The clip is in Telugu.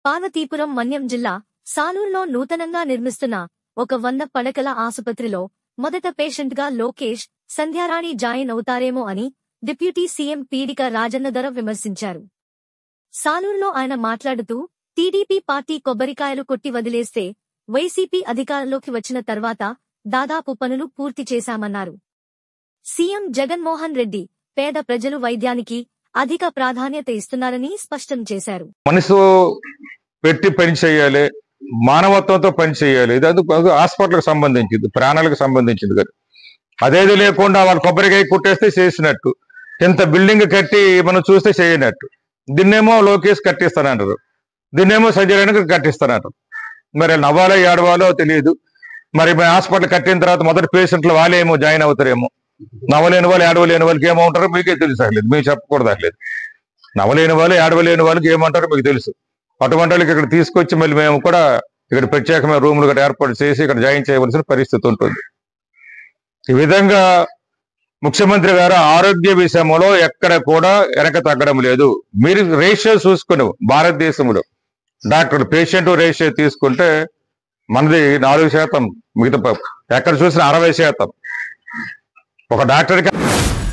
పార్వతీపురం మన్యం జిల్లా సాలూరులో నూతనంగా నిర్మిస్తున్న ఒక వంద పడకల ఆసుపత్రిలో మొదట పేషెంట్గా లోకేష్ సంధ్యారాణి జాయిన్ అవుతారేమో అని డిప్యూటీ సీఎం పీడిక రాజన్నధర విమర్శించారు సాలూరులో ఆయన మాట్లాడుతూ టీడీపీ పార్టీ కొబ్బరికాయలు కొట్టి వదిలేస్తే వైసీపీ అధికారంలోకి వచ్చిన తర్వాత దాదాపు పనులు పూర్తి చేశామన్నారు సీఎం జగన్మోహన్ రెడ్డి పేద ప్రజలు వైద్యానికి అధిక ప్రాధాన్యత ఇస్తున్నారని స్పష్టం చేశారు మనసు పెట్టి పని చేయాలి మానవత్వంతో పని చేయాలి ఇది అది అది హాస్పిటల్కి సంబంధించింది ప్రాణాలకు సంబంధించింది కదా అదేది లేకుండా వాళ్ళు కొబ్బరికాయ కుట్టేస్తే చేసినట్టు ఇంత బిల్డింగ్ కట్టి మనం చూస్తే చేయనట్టు దీన్నేమో లోకేష్ కట్టిస్తానంటారు దీన్నేమో సజ్జనానికి కట్టిస్తానంటారు మరి నవ్వాలో ఏడవాలో తెలియదు మరి మన హాస్పిటల్ కట్టిన తర్వాత మొదటి పేషెంట్లు వాళ్ళేమో జాయిన్ అవుతారేమో నవ్వలేని వాళ్ళు ఏడవలేని వాళ్ళకి ఏమంటారో మీకే తెలుసు అట్లేదు మీకు చెప్పకూడదు అట్లేదు నవ్వలేని వాళ్ళు ఏడవలేని వాళ్ళకి ఏమంటారో మీకు తెలుసు అటువంటి వాళ్ళకి ఇక్కడ తీసుకొచ్చి మళ్ళీ మేము కూడా ఇక్కడ ప్రత్యేకమైన రూములు కూడా ఏర్పాటు చేసి ఇక్కడ జాయిన్ చేయవలసిన పరిస్థితి ఉంటుంది ఈ విధంగా ముఖ్యమంత్రి గారు ఆరోగ్య విషయంలో ఎక్కడ కూడా వెనక తగ్గడం లేదు మీరు రేషియో చూసుకుని భారతదేశంలో డాక్టర్ పేషెంట్ రేషియో తీసుకుంటే మనది నాలుగు శాతం మిగతా ప- ఎక్కడ చూసినా అరవై శాతం ఒక డాక్టర్కి